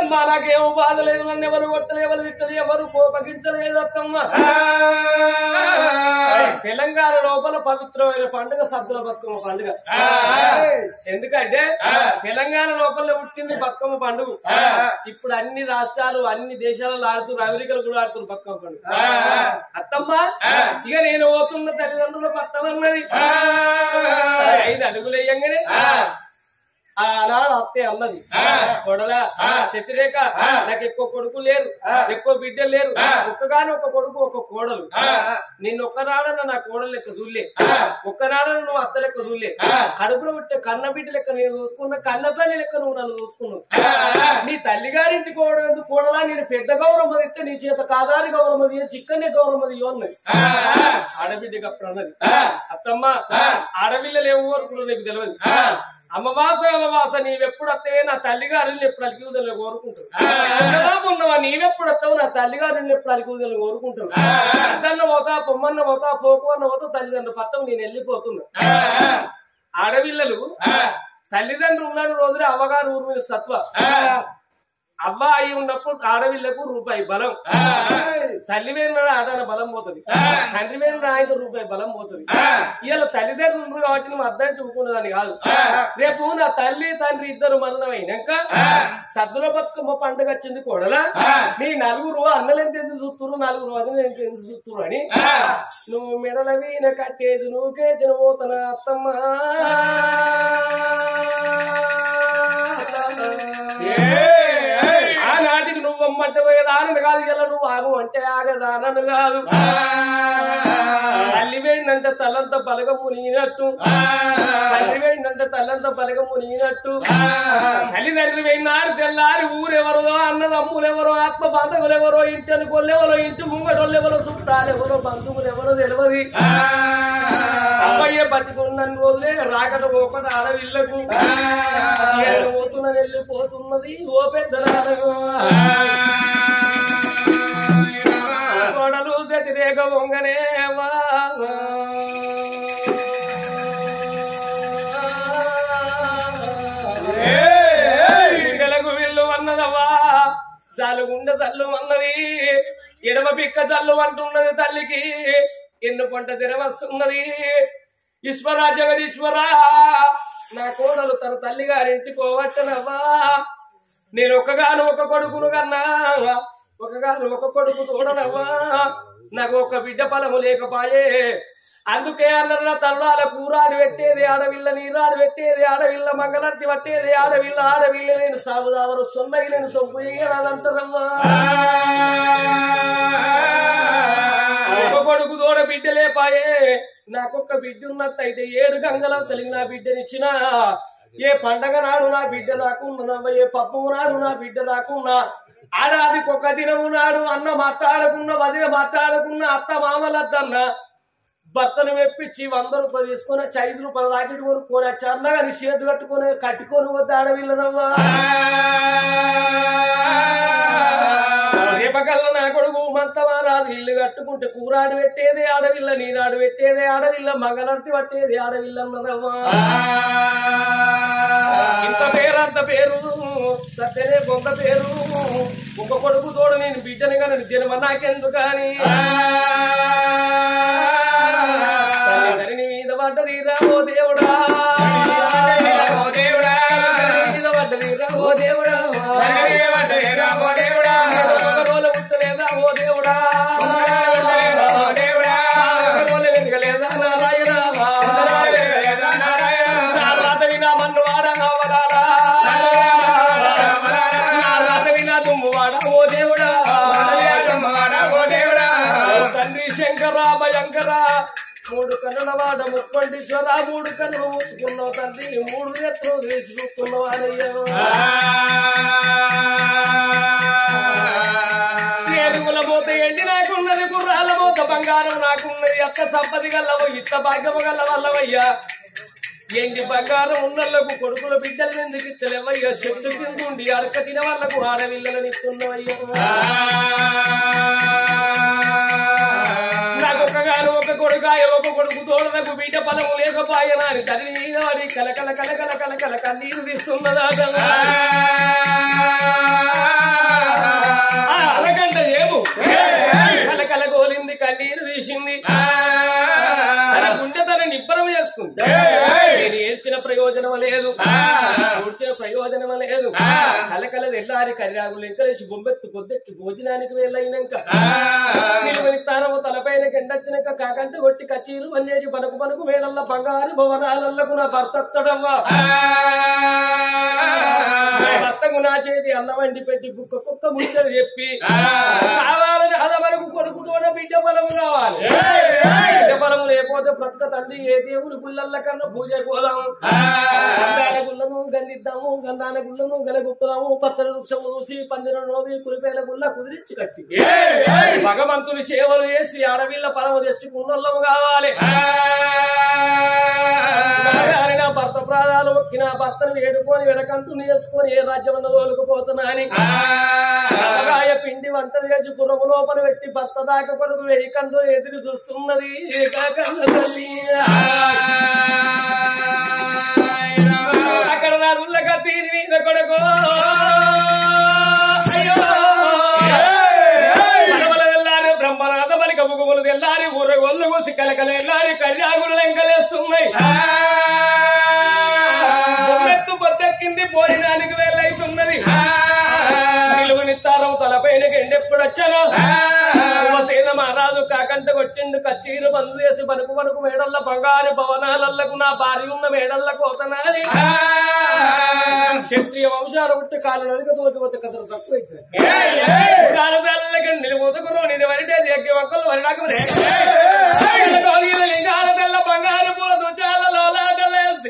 అత్తమ్మ నాకేమో బాధ లేదు నన్ను ఎవరు కొట్టలు ఎవరు తిట్టలు ఎవరు కోపగించలేదు అత్తమ్మ తెలంగాణ లోపల పవిత్రమైన పండుగ సద్దుల బతుకమ్మ పండుగ ఎందుకంటే తెలంగాణ లోపల పుట్టింది బతుకమ్మ పండుగ ఇప్పుడు అన్ని రాష్ట్రాలు అన్ని దేశాలలో ఆడుతున్నారు అమెరికాలో కూడా ఆడుతున్నారు బతుకమ్మ పండుగ అత్తమ్మ ఇక నేను పోతున్న తల్లిదండ్రుల పట్టమన్నది ఐదు అడుగులు వేయంగానే ఆనాడు అత్తే అన్నది కొడలా శశిరేఖ నాకు ఎక్కువ కొడుకు లేరు ఎక్కువ బిడ్డలు లేరు ఒక్కగాని ఒక కొడుకు ఒక కోడలు నిన్ను ఒక్కనాడన నా కోడలు లెక్క చూడలే ఒక్కనాడన నువ్వు అత్త లెక్క చూడలే కడుపులో పుట్టే కన్న బిడ్డ లెక్క నేను చూసుకున్నా కన్న తల్లి లెక్క నువ్వు నన్ను చూసుకున్నావు నీ తల్లిగారింటి కోడలు కోడలా నేను పెద్ద గౌరవం ఇస్తే నీ చేత కాదారి గౌరవం ఇయ్య, చిక్కనే గౌరవం ఇవ్వన్నది ఆడబిడ్డకి అప్పుడు అన్నది అత్తమ్మ ఆడపిల్లలు ఏం కోరుకున్నావు నీకు తెలియదు అమ్మవాస అమ్మవాస నీవెప్పుడు వస్తావే నా తల్లిగారిని ఎప్పుడు అలికివుదలు కోరుకుంటావు ఉన్నవా నీవెప్పుడు వస్తావు నా తల్లిగారిని ఎప్పుడు అలికివుదలు కోరుకుంటావు అద్దన్న పోతా పొమ్మన్న పోతా పోకు అన్న పోతా తల్లిదండ్రులు పట్టం నేను వెళ్ళిపోతున్నా ఆడపిల్లలు తల్లిదండ్రులు ఉన్న రోజులే అవ్వగారు ఊరు మీద సత్వ అవ్వ అయి ఉన్నప్పుడు ఆడవిళ్లకు రూపాయి బలం తల్లి వేరు ఆడన బలం పోతుంది తండ్రి వేరు ఆయన రూపాయి బలం పోతుంది ఇవాళ తల్లిదండ్రులు ఉన్నారు కాబట్టి నువ్వు అర్థం చూపుకున్నదని కాదు రేపు నా తల్లి తండ్రి ఇద్దరు మరణం అయినాక సద్దుల బతుకమ్మ పండుగ వచ్చింది కోడలా నీ నలుగురు అన్నలు ఎంత ఎందుకు చూస్తున్నారు నలుగురు వదిన ఎంత ఎందుకు చూస్తున్నారు అని నువ్వు మెడల వీణ కట్టేది నువ్వు కేచిన పోతన అత్తమ్మ ఆనాటికి నువ్వు అమ్మంటే పోయేదానని కాదు ఇలా నువ్వు ఆగు అంటే ఆగదానను కాదు తల్లి వేయిందంటే తల్లంత బలగ మునిగినట్టు తల్లి వేయిందంటే తల్లంత బలగ మునిగినట్టు తల్లిదండ్రి వేయినారు తెల్లారి ఊరెవరో అన్నదమ్ములెవరో ఆత్మ బంధువులెవరో ఇంటి అనుకోలేవరో ఇంటి ముంగటోళ్ళెవరో చుట్టాలెవరో బంధువులెవరో తెలియదు అమ్మయ్య బతికున్న రోజులే రాకట పోకట ఆడవిళ్లకు ఏడు పోతున్న వెళ్ళిపోతున్నది ఓ పెద్ద కొడలు వ్యతిరేక వంగనే వా. గుండెలకు విల్లు అన్నదవ్వా జాలుగుండె చల్లు అన్నది ఎడమ పిక్క చల్లు అంటున్నది తల్లికి ఎన్ను పంట తెరవస్తున్నది ఈశ్వరా జగదీశ్వరా నా కోడలు తన తల్లి గారింటికి పోవచ్చనవ్వా నేను ఒక్కగాను ఒక కొడుకును కన్నా ఒకగాను ఒక కొడుకు తోడనవ్వా నాకు ఒక బిడ్డ ఫలము లేకపాయే అందుకే అన్న తల్లాల కూరాడు పెట్టేది ఆడవిల్ల నీరాడు పెట్టేది ఆడవిల్ల మంగళార్తి పట్టేది ఆడవిల్ల ఆడవిల్ల నేను సాగుదావరు సొన్నగి నేను సొంపు రాదంటదమ్మా ఒక కొడుకు తోడ బిడ్డలే పాయే నాకొక్క బిడ్డ ఉన్నట్టయితే ఏడు గంగల తల్లి నా బిడ్డనిచ్చిన ఏ పండగ నాడు నా బిడ్డ నాకున్నదమ్మ ఏ పప్పు నాడు నా బిడ్డ నాకున్నా ఆడాదికి ఒక దినము నాడు అన్న మాట్లాడకున్న వదిన మాట్లాడకున్న అత్త మామలద్దన్న భర్తను మెప్పించి వంద రూపాయలు తీసుకొని వచ్చి ఐదు రూపాయలు రాకెట్ కొనుక్కొని వచ్చి అన్నగా నీ చేతులు కట్టుకొని కట్టుకొని వద్ద ఆడవిల్లదమ్మా రేపకల్లా నా కొడుకు మంతమా రాదు ఇల్లు కట్టుకుంటే కూరాడు పెట్టేది ఆడవిల్ల నీరాడు పెట్టేది ఆడవిల్ల మంగళార్తి పట్టేది ఆడవిల్ల అన్నదమ్మా ఇంత పేరు అంత పేరు సత్యనే బొంగ పేరు ఒక కొడుకు తోడు నేను బిడ్డని కానీ జన్మ నాకెందుకు కానీ తల్లిదండ్రిని మీద పడ్డది రావో దేవుడా మీద పడ్డది రావో దేవుడా ఒక రోజు ఉత్తలేదా ఓ దేవుడా ఒక రోజు వెనుకలేదా నారాయణ నా రాత వినా మన్ను వాడ కావలారా నా రాత వినా దుమ్ము వాడ ఓ దేవుడా తండ్రి శంకర భయంకర మూడు కన్నుల వాడ ముక్కండీశ్వర మూడు కన్నులు మూసుకున్నావు తండ్రి మూడు రెట్లు వేసి చూస్తున్నావు అడయ్యా ఏనుగుల పోతే ఎండి నాకున్నది గుర్రాల పోత బంగారం నాకున్నది అత్త సంపది గల్లవ ఇత్త భాగ్యము గల్ల వల్లవయ్యా ఎండి బంగారం ఉన్నళ్లకు కొడుకుల బిడ్డలు ఎందుకు ఇస్తలేవయ్యా చెట్టు కింద ఉండి అడక తిన వాళ్ళకు ఆడవిల్లలని ఇస్తున్నావయ్యా నాకు ఒకగాను ఒక కొడుకాయ ఒక కొడుకు తోడనకు బిడ్డ ఫలము లేకపోయనా అని తల్లి మీద వాడి కలకల కలకల కలకల కన్నీరు తీస్తున్నదా లేదు కూర్చిన ప్రయోజనం లేదు కలకల తెల్లారి కర్యాగులు ఎంకలేసి బొమ్మెత్తు పొద్దెక్కి భోజనానికి వెళ్ళయినాక నిలువని తానము తలపైన గెండెత్తినాక కాకంటే కొట్టి కచీలు పనిచేసి పనుకు పనుకు మేడల్ల బంగారు భవనాలకు నా భర్త అత్తడవ్వా నా భర్తకు నా చేతి అన్నం వండి పెట్టి కుక్క కుక్క ముచ్చట చెప్పి కావాలని అద మనకు కొడుకుతోనే బిడ్డ బలము కావాలి బిడ్డ బలము లేకపోతే బ్రతక తండ్రి ఏ దేవుని గుళ్ళల్ల కన్నా పూజ పోదాము గంధాన గుళ్ళను గంధిద్దాము గంధాన గుళ్ళను గలగుప్పుదాము పత్తర వృక్షము చూసి పందిర నోవి కులిపేల గుళ్ళ కుదిరించి కట్టి భగవంతుని సేవలు చేసి అడవిళ్ళ పరమ తెచ్చుకున్నోళ్ళము కావాలి నాగారి నా భర్త ప్రాణాలు మొక్కి నా భర్తను వేడుకొని వెనకంతు నేర్చుకొని ఏ రాజ్యం అన్న తోలుకుపోతున్నా అని అవగాయ పిండి వంట చేసి పురము లోపల పెట్టి భర్త దాకా కొరకు వెయ్యి కండు ఎదురు చూస్తున్నది ఏకాకన్న తల్లి అక్కడ నా గుళ్ళగా తీరి మీద కొడుకో అయ్యో మనవల వెళ్ళారు బ్రహ్మనాథ మలిక ముగుములు తెల్లారి ఊర గొల్లు కోసి కలకల వెళ్ళారి కళ్యాగులు లెంకలేస్తున్నాయి బొమ్మెత్తు బొత్తెక్కింది భోజనానికి వెళ్ళైతున్నది నిలువనిత్తారం తలపైన గెండెప్పుడొచ్చాను సేన మహారాజు కాకంట కొట్టిండు కచ్చీరు బంద్ చేసి పనుకు పనుకు మేడల్ల బంగారు భవనాలకు నా భార్య ఉన్న మేడల్ల కోతనాని క్షత్రియ వంశాలు పుట్టి కాలు నడుక తోటి పోతే కథలు తక్కువ కాలు తెల్లకి నిలువుతుకురు నిది వరిటే ఎక్కి ఒక్కలు వరిడాకు లింగాల తెల్ల బంగారు పూల దుచాల లోలాటలేసి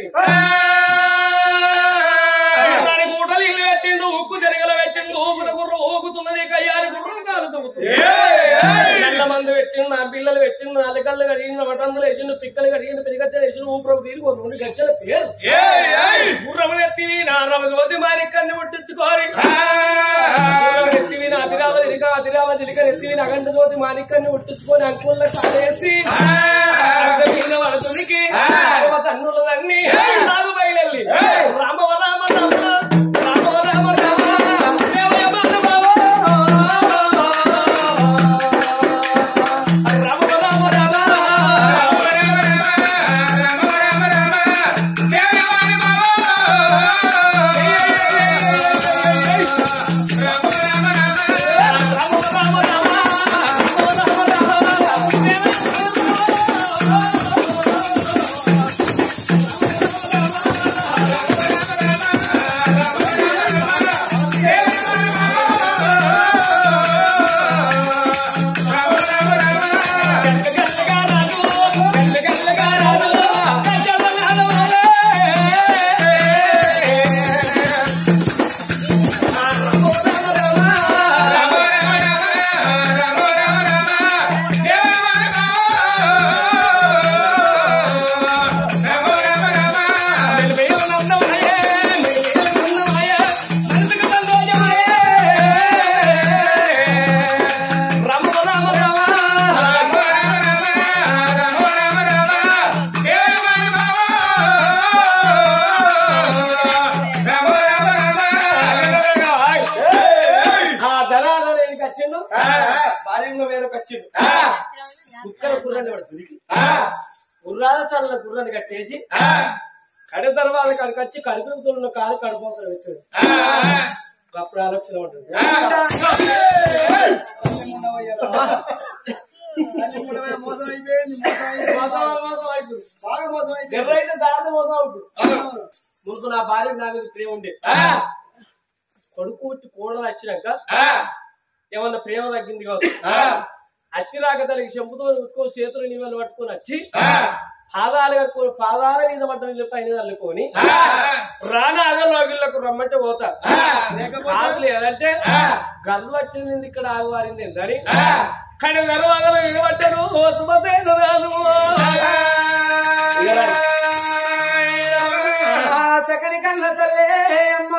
దాని మూటలు ఇల్లు పెట్టిండు ఉక్కు జరిగల పెట్టిండు ఊపుత గుర్రు ఊపుతున్నది కయ్యారి గుర్రం కాలు తగ్గుతుంది నల్ల మందు పెట్టిండు నా పిల్లలు పెట్టిండు నాలుగళ్ళు కడిగిన వటందులు వేసిండు పిక్కలు కడిగిన పెరిగచ్చలు వేసిండు ఊపురం తీరి కొంతమంది గచ్చల పేరు గుర్రము ఎత్తివి నా రమ జ్యోతి మారిక్కన్ని ముట్టించుకోరి గుర్రం ఎత్తివి నా అతిరావ దిలిక అతిరావ దిలిక ఎత్తివి అగంట జ్యోతి మారిక్కన్ని ముట్టించుకొని అంకుల్లో కాలేసి మీద వడుతునికి తన్నులన్నీ నాకు బయలెళ్ళి రామ రామ రామ రామ రామ రామ దేవ రామ రామ రామ రామ ఆ ధనాధన ఏం కచ్చిండు భార్యంగా వేరే కచ్చిండు కుక్కల గుర్రాన్ని పడుతుంది గుర్రాల చల్ల గుర్రాన్ని కట్టేసి కడి తర్వాత కడికొచ్చి కడుపుతున్న కాలు కడుపుతుంది పెట్టాడు అప్పుడు ఆలోచన ఉంటుంది ఎవరైతే దారిని మోసం అవుతుంది ముందు నా భార్య నా మీద ప్రేమ ఉండే కొడుకు వచ్చి కోడలు వచ్చినాక ఏమన్నా ప్రేమ తగ్గింది కాదు అచ్చిరాక తనకి చెంపుతో ఉత్తుకొని చేతులు నీళ్ళు పట్టుకొని వచ్చి పాదాలు కట్టుకొని పాదాల మీద పడ్డని చెప్పి అయిన తల్లుకొని రానాగలోగిళ్ళకు రమ్మంటే పోతా కాదు లేదంటే గర్లు వచ్చింది ఇక్కడ ఆగువారింది ఏంటని కానీ గర్వాగలు ఎగబట్టాడు ఓ శుభసేన రాజు చక్కని కన్న తల్లే అమ్మా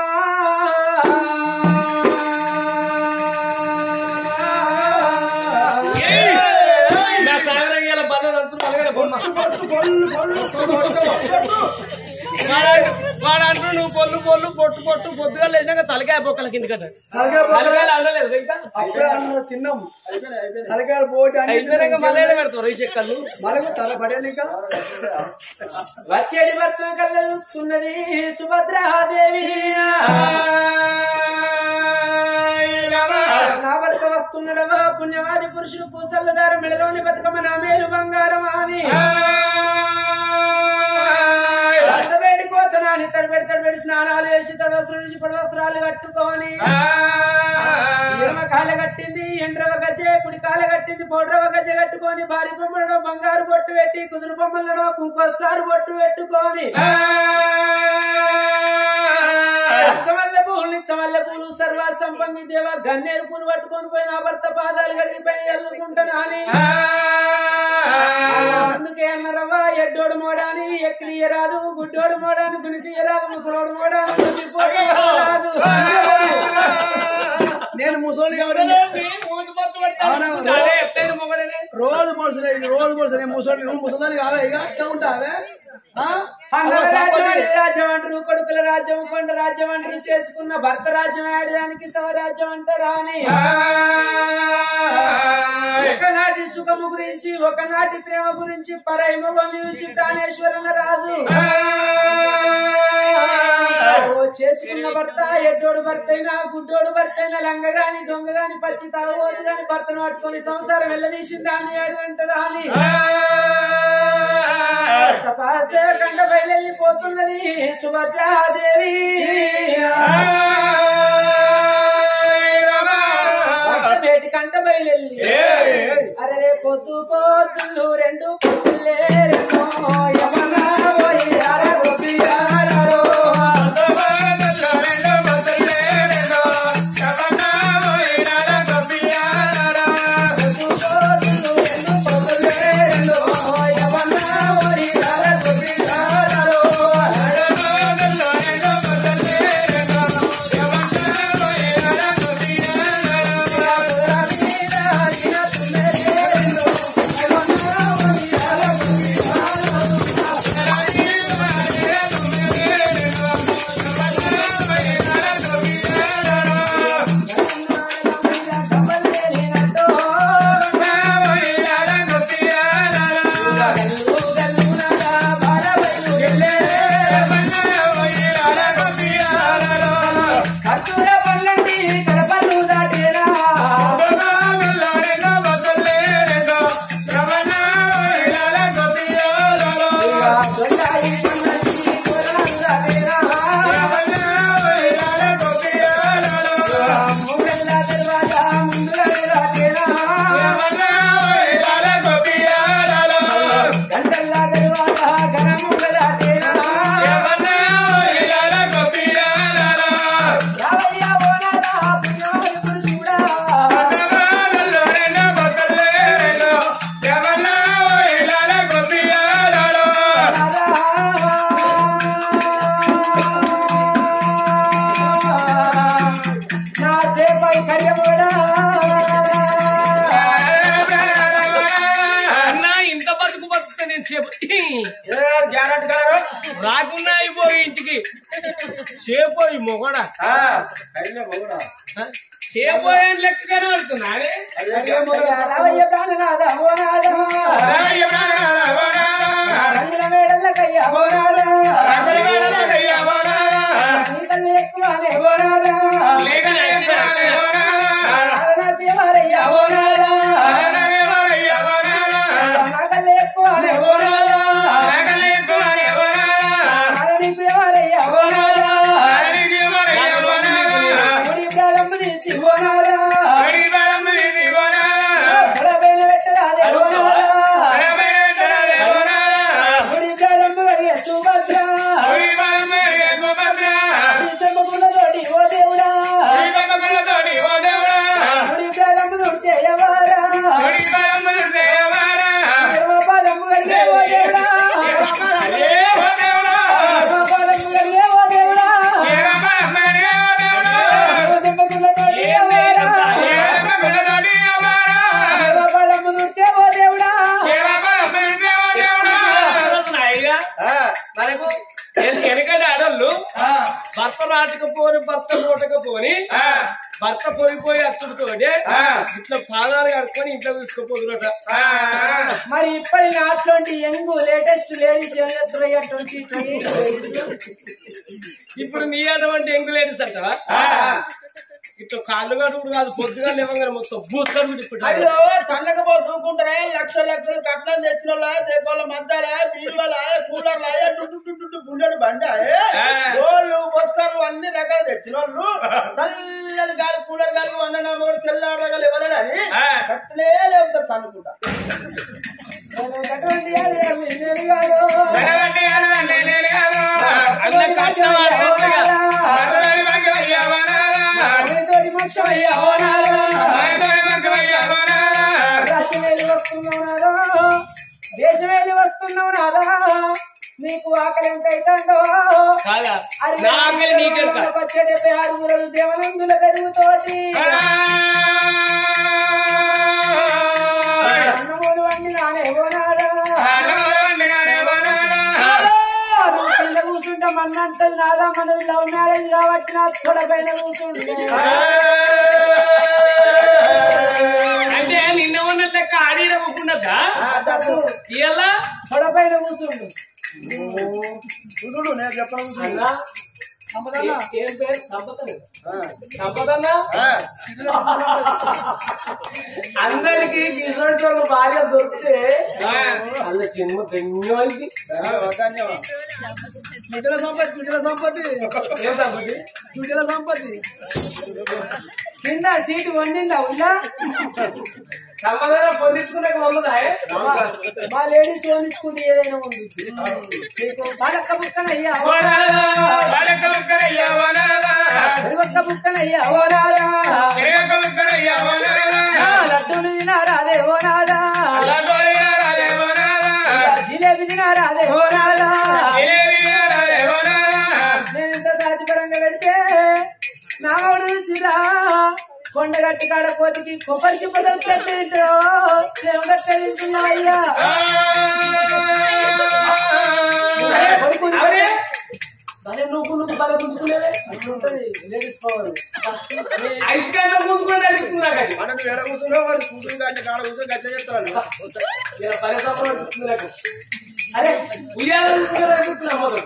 నా సాగరయ్యాల బల్ల నంతులు పలగడ బొమ్మ వాడు అంటూ నువ్వు పొల్లు పొల్లు పొట్టు పొట్టు పొద్దుగా లేచాక తలకాయ బొక్కల కింద కట్టాడు తలకాయ బొక్కల- తలకాయలు ఆడలేదు ఇంకా అప్పుడే అన్నం తిన్నాం తలకాయలు పోటీ అన్ని అయిపోయినాక మళ్ళీ పెడతారు ఈ చెక్కలు మనకు తల పడేది ఇంకా వచ్చేది భర్త కలుస్తున్నది సుభద్రాదేవి నా భర్త వస్తున్నాడవా పుణ్యవాది పురుషుడు పూసల్లదార మెడలోని బతుకమ్మ నా మేలు బంగారం అని వేడి కోతనాని తడిబెడి తడిబెడి స్నానాలు వేసి తడవసలు నుంచి పడవసరాలు కట్టుకొని ఎడమ కాల కట్టింది ఎండ్రవ గజ్జె కుడి కాల కట్టింది పౌడ్రవ గజ్జె కట్టుకొని భారీ బొమ్మలలో బంగారు బొట్టు పెట్టి కుదురు బొమ్మలలో కుంకోసారి బొట్టు పెట్టుకొని చమల్ల పూలు నిచ్చమల్ల పూలు సర్వ సంపంగి దేవ గన్నేరు పూలు పట్టుకొని పోయి నా భర్త పాదాలు కడిగిపోయి ఎల్లుకుంటాను అని అందుకే అన్నరవ్వ ఎడ్డోడు మోడాని ఎక్కియరాదు గుడ్డోడు మోడాని గుణికియరాదు ముసలోడు మోడాని గుణిపోరాదు నేను ముసలి కాబట్టి రోజు మనుషులే ఇది రోజు మనుషులు నేను ముసలి నువ్వు ముసలి కావే ఇక ఇట్లా ఉంటావే ఆ? అన్నల రాజ్యం అడిగి రాజ్యం అంటారు కొడుకుల రాజ్యం కొండ రాజ్యం అంటారు చేసుకున్న భర్త రాజ్యం ఆడడానికి స్వరాజ్యం అంటారా అని ఒకనాటి సుఖము గురించి ఒకనాటి ప్రేమ గురించి పరైమగం చూసి ప్రాణేశ్వరన రాజు ఓ చేసుకున్న భర్త ఎడ్డోడు భర్త అయినా గుడ్డోడు భర్త అయినా లంగ గాని దొంగ గాని పచ్చి తాగబోదు గాని భర్తను పట్టుకొని సంసారం వెళ్ళదీసిందా అని ఏడు అంటారా అని తపాసే కండ బయలెళ్ళిపోతున్నది సుభద్రాదేవి భర్త కంట బయలెళ్ళి అరే పొద్దు పొద్దులు రెండు పొద్దులే రెండు యమనా పోయి అరగొప్పియారో. పొద్దు పొద్దులు రెండు పొద్దులే రెండు యమనా పోయి అరగొప్పియారో. కర్పూర పళ్ళండి కడపలు దాటేరా దొండాయి పన్నది కొరలు దాటేరా ముంగళ్ళ దర్వాజా ముంగళ్ళ దాటేరా గంటల్ల దర్వాజా గణముంగ దాటేరా రావయ్య ఓనాడా పుణ్యవాది పురుషుడా నా సేపై కర్యమోడా అన్నా ఇంత బతుకు బతుకుతా నేను చెప్పి రాకున్నా అయిపోయి ఇంటికి చేపోయి మొగడా చేపోయే లెక్క కనబడుతున్నాడే రావయ్య ప్రాణనాథ ఓ నాథ రంగుల మేడలకయ్యా ఓ నాథ నీతల్లి ఎక్కువనే ఓ నాథ దేవారయ్యా ఓ నాథ నాగల్లి ఎక్కువనే ఓ నాథ నీకు ఎవరయ్యా ఓ నాథ గుడి ప్రారంభ తీసి ఓ నాథ గడపైన పెట్టరాదే ఓ నాథ గుడి ప్రారంభ కలిగే సుభద్ర తోటి ఓ దేవుడా భర్త పోయి పోయి అచ్చుడుతోటే ఇట్లా పాదాలు కడుక్కొని ఇంట్లో తీసుకుపోతున్నట మరి ఇప్పటి నాట్లోంటి యంగ్ లేటెస్ట్ లేడీస్ ఏం చేస్తున్నాయి ట్వంటీ ట్వంటీ ఇప్పుడు నీ అటువంటి ఎంగులేడీస్ అంటావా ఇట్లా కాళ్ళు కడుగుడు కాదు పొద్దుగా లేవగానే మొత్తం బూత్తరు ఇప్పుడు అయ్యో తన్నకపో దూకుంటారా లక్షల లక్షలు కట్నం తెచ్చిన వాళ్ళ దేకోళ్ళ మధ్యాల బీరువాల కూలర్ల డుడ్డు గుండెడు బండ గోళ్ళు బొస్కర్లు అన్ని రకాలు తెచ్చిన వాళ్ళు చల్లని గాలి కూలర్ గాలి వందన మూడు తెల్లాడగలు ఇవ్వలేడు అని కట్టలే లేవుతారు తన్నుకుంటా అన్న కట్నం ఆడుతుందిగా. దేశం వెళ్ళి వస్తున్నావు నాదా నీకు ఆకలి ఎంత అవుతుందో కాదా నా ఆకలి నీకెంత పచ్చడి ఆరుగురు దేవనందుల పెరుగుతోటి అన్నమూలు వండి నానేవో నాదా నువ్వు కింద కూర్చుంటే మన్నంతది నాదా మనది లవ్ మ్యారేజ్ కాబట్టి నా తొడ పైన కూర్చుంటే అంటే నిన్న ఉన్న లెక్క ఆడి నవ్వుకున్నదా ఇలా తొడ పైన కూర్చుండు చూడు నేను చెప్పను అన్నా ఏం పేరు సంపదన సంపదన్న అందరికి కిషోర్ చోళ్ళు భార్య దొరికితే వాళ్ళ చిన్న ధన్యవాది బిడ్డల సంపత్తి బిడ్డల సంపత్తి ఏం సంపత్తి బిడ్డల సంపత్తి కింద సీటు వండిందా ఉల్లా సంపదన పొందించుకున్నాక ఉన్నదా మా లేడీస్ వండించుకుంటే ఏదైనా ఉంది నీకు పడక్క బుక్కన అయ్యా ఒక్క బుక్కన అయ్యా ఓ రాదా లడ్డూలు తినారా అదే ఓ నాదా జిలేబీ తినారా అదే ఓ నాదా నేను ఇంత సాధ్యపరంగా పెడితే నావుడు సిరా కొండగట్టి కాడ కోతికి కొబ్బరి చిప్పలు పెట్టింటో తింటున్నా అయ్యా కొడుకు అరే భలే నువ్వు నువ్వు భలే గుంజుకునేవే అట్లుంటది లేడీస్ పవర్ ఐస్ క్రీమ్ ముందుకుని నడుపుతున్నా కానీ మనం ఎడ కూర్చున్నా వాడు కూతురు కానీ కాడ కూర్చొని గచ్చ చేస్తాను ఇలా పని సంపద నడుపుతుంది నాకు అరే ఉయ్యాల నడుపుతున్నా మొదలు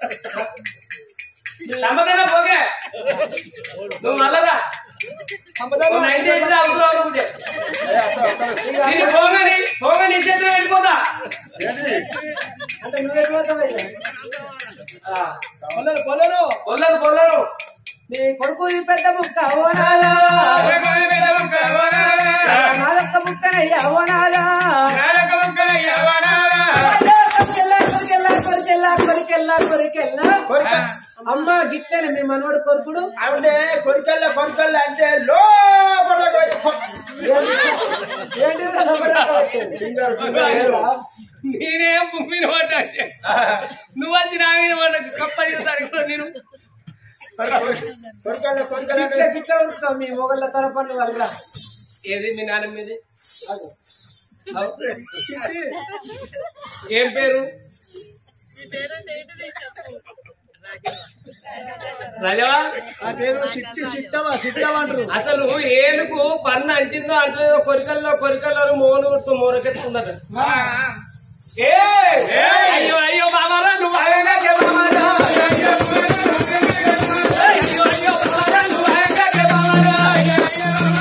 సంపదన పోగే నువ్వు మళ్ళరా ఓ నైన్టీ ఎయిట్ అవసరం అనుకుంటే దీన్ని పోగని పోగని నీ చేతిలో వెళ్ళిపోతా అంటే నువ్వు ఎట్లా పొల్లలు పొల్లలు పొల్లను పొల్లను నీ కొడుకు ఈ పెద్ద ముక్క ఓనాలా నాలొక్క ముక్కనయ్యా ఓనాలా కొరికెల్లా కొరికెల్లా కొరికెల్లా కొరికెల్లా కొరికెల్లా అమ్మ గిట్లనే మీ మనవడు కొరుకుడు అంటే కొరికల్ల కొరికల్ల అంటే లోపల ఏంటి నేనేం ముమ్మిన పడ్డ నువ్వు వచ్చి నా మీద పడ్డ కప్పని సరిగ్గా నేను కొరికల్ల కొరికల్ల గిట్ల గిట్ల ఉరుకుతావు మీ మొగళ్ళ తరపండి వల్ల ఏది మీ నాన్న మీది ఏం పేరు రాజవా ఆ పేరు సిట్టి సిట్టవా సిట్టవా అంటారు అసలు ఏనుగు పన్ను అంటిందో అంటలేదో కొరికల్లో కొరికల్లో మోను గుర్తు మోరకెత్తుకున్నది ఏ అయ్యో అయ్యో బాబారా నువ్వు అడగకే బాబారా అయ్యో అయ్యో బాబారా నువ్వు అడగకే బాబారా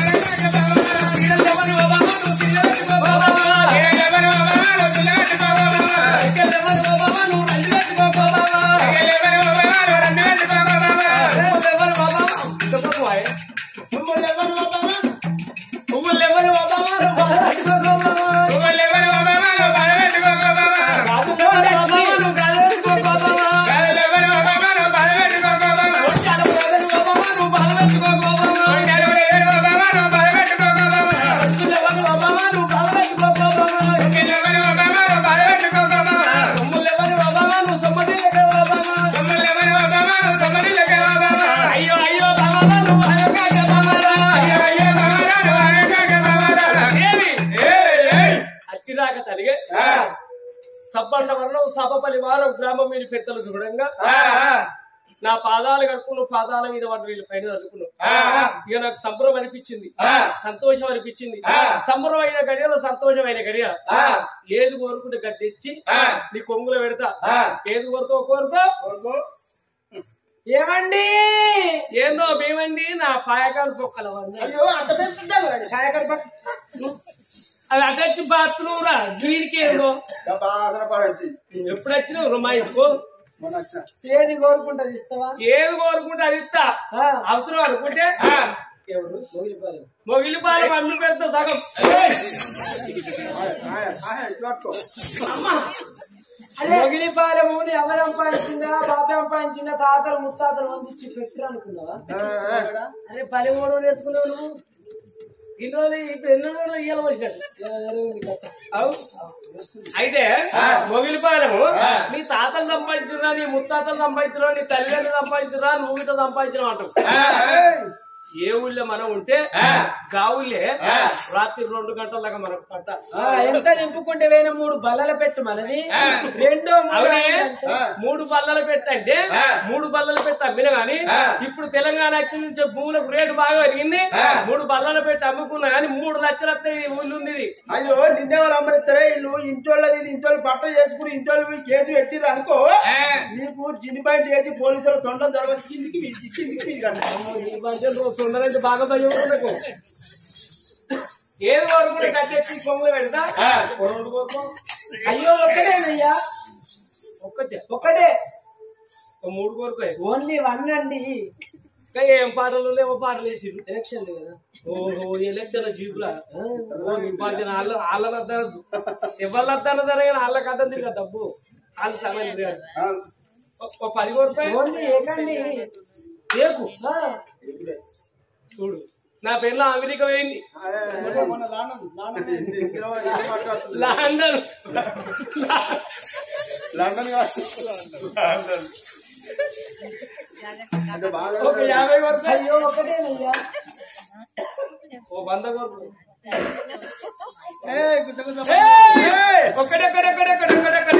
అయ్యో అయ్యో బాబారా నువ్వు అడగకే బాబారా ఏమి అచ్చిదాకా తలిగే సబ్బండ వర్ణం సభపలి వారం గ్రామం మీరు పెద్దలు చూడంగా నా పాదాలు కడుక్కున్నావు పాదాల మీద వాటి వీళ్ళ పైన చదువుకున్నావు ఇక నాకు సంబరం అనిపించింది సంతోషం అనిపించింది సంబరమైన గడియలో సంతోషమైన గడియ ఏది కోరుకుంటే గది తెచ్చి నీ కొంగులో పెడతా ఏది కోరుకో కోరుకో ఏమండి ఏందో మేమండి నా పాయకాలు పొక్కల వంద అయ్యో అంత పెద్ద కాయకరి పక్క అది అటచ్చి బాత్రూమ్ రా దీనికి ఏందో బాగా పడింది ఎప్పుడు వచ్చినావు రుమా ఇంకో మొన్న వచ్చిన ఏది కోరుకుంటది ఇస్తావా ఏది కోరుకుంటే అది ఇస్తా ఆ. అవసరం అనుకుంటే ఎవరు మొగిలిపాలెం మొగిలి పాలు అమ్మి పెడతా సగం పట్టుకో మొగిలిపాలెము ఎవరు సంపాదించిందా బాబు సంపాదించిందా తాతలు ముత్తాతలు వంచి పెట్టిరు అనుకున్నావా అరే పని మూడు నేర్చుకున్నావు నువ్వు ఇన్ని రోజులు ఇప్పుడు ఎన్ని రోజులు ఇయ్యాలి వచ్చినట్టు ఇలా జరుగుతుంది కథ. అవు అయితే మొగిలి పాలము నీ తాతలు సంపాదించురా నీ ముత్తాతలు సంపాదించురా నీ తల్లిదండ్రులు సంపాదించురా నువ్వు ఇట్లా సంపాదించడం అంటావు ఏ ఊళ్ళో మనం ఉంటే గా ఊళ్ళే రాత్రి రెండు గంటల దాకా మనకు పట్ట ఆ, ఎంత నింపుకుంటే వేరే మూడు బల్లల పెట్టు మనది రెండో మూడో అవునే అంటే మూడు బల్లలు పెట్టంటే మూడు బల్లలు పెట్టి అమ్మిన గాని ఇప్పుడు తెలంగాణ వచ్చి నుంచి భూములకు రేటు బాగా పెరిగింది మూడు బల్లలు పెట్టి అమ్ముకున్నా గాని మూడు లక్షలు వస్తాయి ఈ ఊళ్ళు ఉంది ఇది. అయ్యో నిన్నే వాళ్ళు అమ్మరిస్తారే ఇల్లు ఇంటోళ్ళది ఇది ఇంటోళ్ళు బట్ట చేసుకుని ఇంటోళ్ళు పోయి కేసు పెట్టిర్రు అనుకో నీకు జిన్ని పాయింట్ చేసి పోలీసులు తొండం జరగదు కిందికి మీ- కిందికి మీరు కంటారు. ఈ మధ్య రోజు ఉండదంటే బాగా భయం ఉండకు. ఏది కోరుకుంటే కట్టెత్తి కొమ్ములు పెడతా రెండు కోరుకో అయ్యో ఒక్కటేనయ్యా ఒక్కటే ఒక్కటే ఒక మూడు కోరుకో ఓన్లీ వన్ అండి ఇంకా ఏం పాటలు లేవో పాటలు వేసిర్రు ఎలక్షన్ కదా ఓహో ఎలక్షన్ జీపులా వాళ్ళ వాళ్ళ వద్దనద్దు ఎవరి వద్దన జరగని వాళ్ళకి అడ్డం తిరిగా డబ్బు వాళ్ళు సమయం తిరగదు ఆ, ఒక పది కోరుకో ఓన్లీ ఏకండి రేపు ఆ, చూడు నా పేర్లో అమెరికా పోయింది మొన్న మొన్న లాండన్ లాండన్ ఏంది? ఇందులో ఏం మాట్లాడుతున్నారు? లండన్ లండన్ కాదు లండన్ అంటే బాగా ఒక యాభై కోరుకో అయ్యో ఒక్కటేనయ్యా ఓ వంద కోరుకో ఏయ్, గుజ్జ గుజ్జ. ఒక్కడెక్కడెక్కడెక్కడెక్కడెక్కడ